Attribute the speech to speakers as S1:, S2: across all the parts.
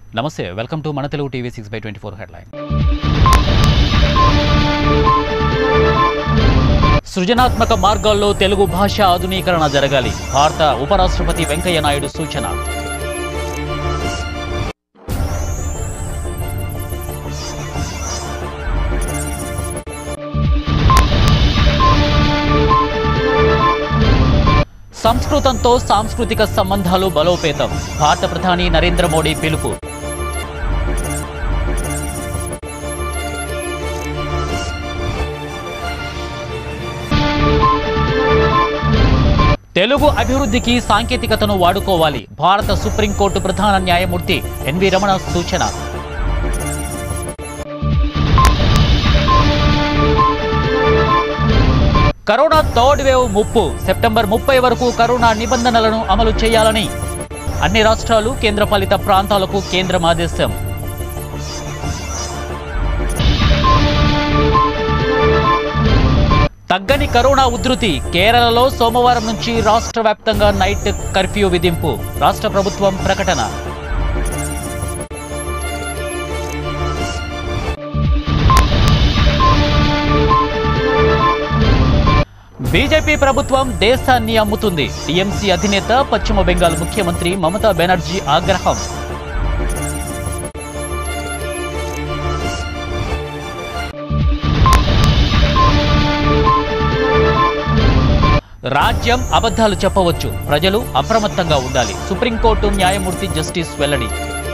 S1: నమస్తే welcome to మన Telugu TV six by twenty four headline సృజనాత్మక మార్గాల్లో తెలుగు భాష ఆధునీకరణ జరగాలి భారత ఉపరాష్ట్రపతి వెంకయ్య నాయుడు సూచన సంస్కృతంతో సాంస్కృతిక సంబంధాలు బలోపేతం భారత ప్రధాని నరేంద్ర మోడీ పిలుపు తెలుగు అభివృద్ధికి సాంకేతికతను వాడుకోవాలి భారత సుప్రీంకోర్టు ప్రధాన న్యాయమూర్తి ఎన్వి రమణ సూచన కరోనా థర్డ్ వేవ్ ముప్పు సెప్టెంబర్ ముప్పై వరకు కరోనా నిబంధనలను అమలు చేయాలని అన్ని రాష్ట్రాలు కేంద్రపాలిత ప్రాంతాలకు కేంద్రం ఆదేశం తగ్గని కరోనా ఉధృతి కేరళలో సోమవారం నుంచి రాష్ట్ర వ్యాప్తంగా నైట్ కర్ఫ్యూ విధింపు రాష్ట్ర ప్రభుత్వం ప్రకటన బీజేపీ ప్రభుత్వం దేశాన్ని అమ్ముతుంది టీఎంసీ అధినేత పశ్చిమ బెంగాల్ ముఖ్యమంత్రి మమతా బెనర్జీ ఆగ్రహం రాజ్యం అబద్ధాలు చెప్పవచ్చు ప్రజలు అప్రమత్తంగా ఉండాలి సుప్రీంకోర్టు న్యాయమూర్తి జస్టిస్ వెల్లడి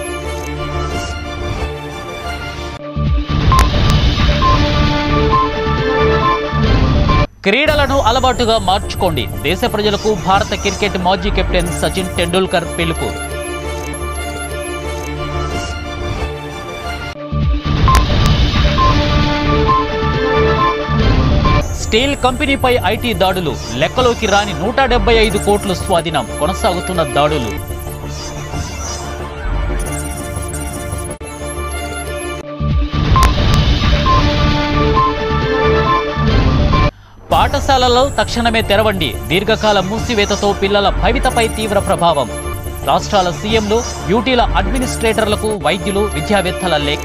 S1: క్రీడలను అలవాటుగా మార్చుకోండి దేశ ప్రజలకు భారత క్రికెట్ మాజీ కెప్టెన్ సచిన్ టెండూల్కర్ పిలుపు స్టీల్ కంపెనీపై ఐటీ దాడులు లెక్కలోకి రాని నూట డెబ్బై ఐదు కోట్లు స్వాధీనం కొనసాగుతున్న దాడులు పాఠశాలల్లో తక్షణమే తెరవండి దీర్ఘకాల మూసివేతతో పిల్లల భవితపై తీవ్ర ప్రభావం రాష్ట్రాల సీఎంలు యూటీల అడ్మినిస్ట్రేటర్లకు వైద్యులు విద్యావేత్తల లేఖ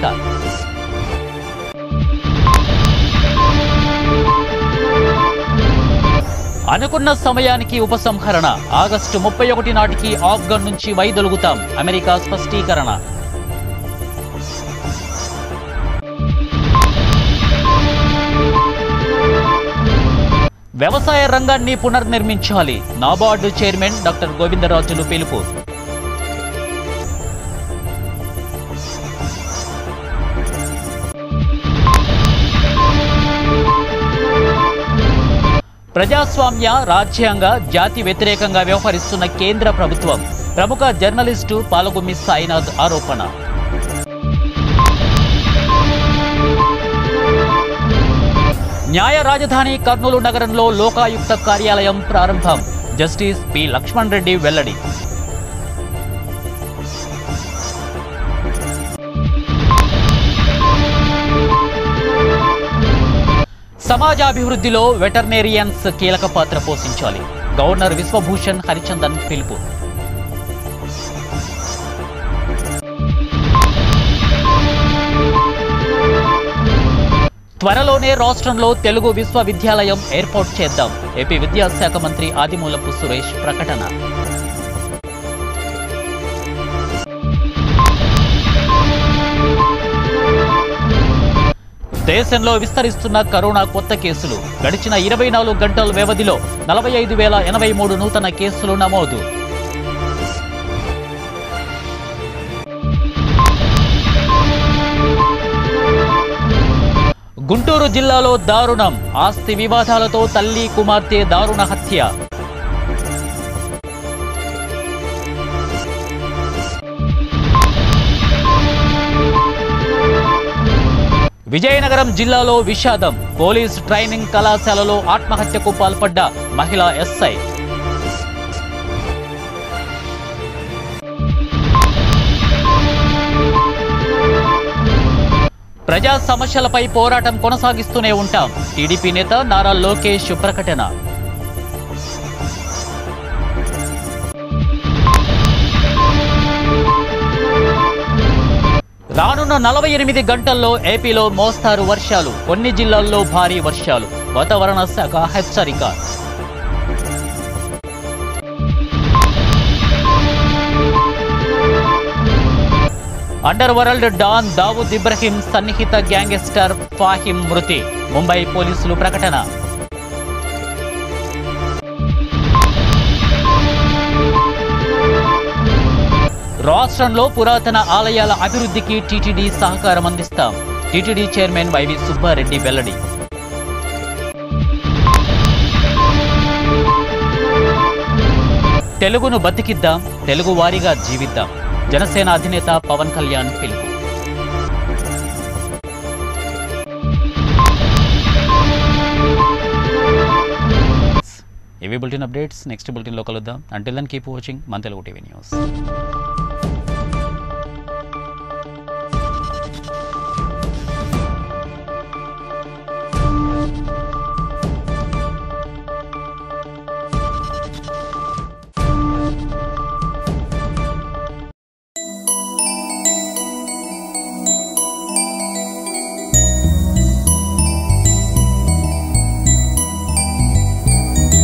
S1: అనుకున్న సమయానికి ఉపసంహరణ ఆగస్టు ముప్పై ఒకటి నాటికి ఆఫ్ఘన్ నుంచి వైదొలుగుతాం అమెరికా స్పష్టీకరణ వ్యవసాయ రంగాన్ని పునర్నిర్మించాలి నాబార్డు చైర్మన్ డాక్టర్ గోవిందరాజులు పిలుపు ప్రజాస్వామ్య రాజ్యాంగ జాతి వ్యతిరేకంగా వ్యవహరిస్తున్న కేంద్ర ప్రభుత్వం ప్రముఖ జర్నలిస్టు పాలగుమ్మి సాయినాథ్ ఆరోపణ న్యాయ రాజధాని కర్నూలు నగరంలో లోకాయుక్త కార్యాలయం ప్రారంభం జస్టిస్ పి లక్ష్మణ్ రెడ్డి వెల్లడి సమాజాభివృద్ధిలో వెటర్నేరియన్స్ కీలక పాత్ర పోషించాలి గవర్నర్ విశ్వభూషణ్ హరిచందన్ పిలుపు త్వరలోనే రాష్ట్రంలో తెలుగు విశ్వవిద్యాలయం ఏర్పాటు చేద్దాం ఏపీ విద్యాశాఖ మంత్రి ఆదిమూలపు సురేష్ ప్రకటన దేశంలో విస్తరిస్తున్న కరోనా కొత్త కేసులు గడిచిన ఇరవై నాలుగు గంటల వ్యవధిలో నలభై ఐదు వేల ఎనభై మూడు నూతన కేసులు నమోదు గుంటూరు జిల్లాలో దారుణం ఆస్తి వివాదాలతో తల్లి కుమార్తె దారుణ హత్య విజయనగరం జిల్లాలో విషాదం పోలీస్ ట్రైనింగ్ కళాశాలలో ఆత్మహత్యకు పాల్పడ్డ మహిళా ఎస్ఐ ప్రజా సమస్యలపై పోరాటం కొనసాగిస్తూనే ఉంటాం టీడీపీ నేత నారా లోకేష్ ప్రకటన రానున్న నలభై ఎనిమిది గంటల్లో ఏపీలో మోస్తారు వర్షాలు కొన్ని జిల్లాల్లో భారీ వర్షాలు వాతావరణ శాఖ హెచ్చరిక underworld don Dawood Ibrahim సన్నిహిత గ్యాంగ్స్టర్ ఫాహిం మృతి ముంబై పోలీసులు ప్రకటన రాష్ట్రంలో పురాతన ఆలయాల అభివృద్ధికి టీటీడీ సహకారం అందిస్తాం టీటీడీ చైర్మన్ వైవి సుబ్బారెడ్డి వెల్లడి తెలుగును బతికిద్దాం తెలుగు వారిగా జీవిద్దాం జనసేన అధినేత పవన్ కళ్యాణ్ పిలుపు ఇవి బులెటిన్ అప్డేట్స్ నెక్స్ట్ బులెటిన్లో కలుద్దాం అంటిల్ దన్ కీప్ వాచింగ్ మన తెలుగు టీవీ న్యూస్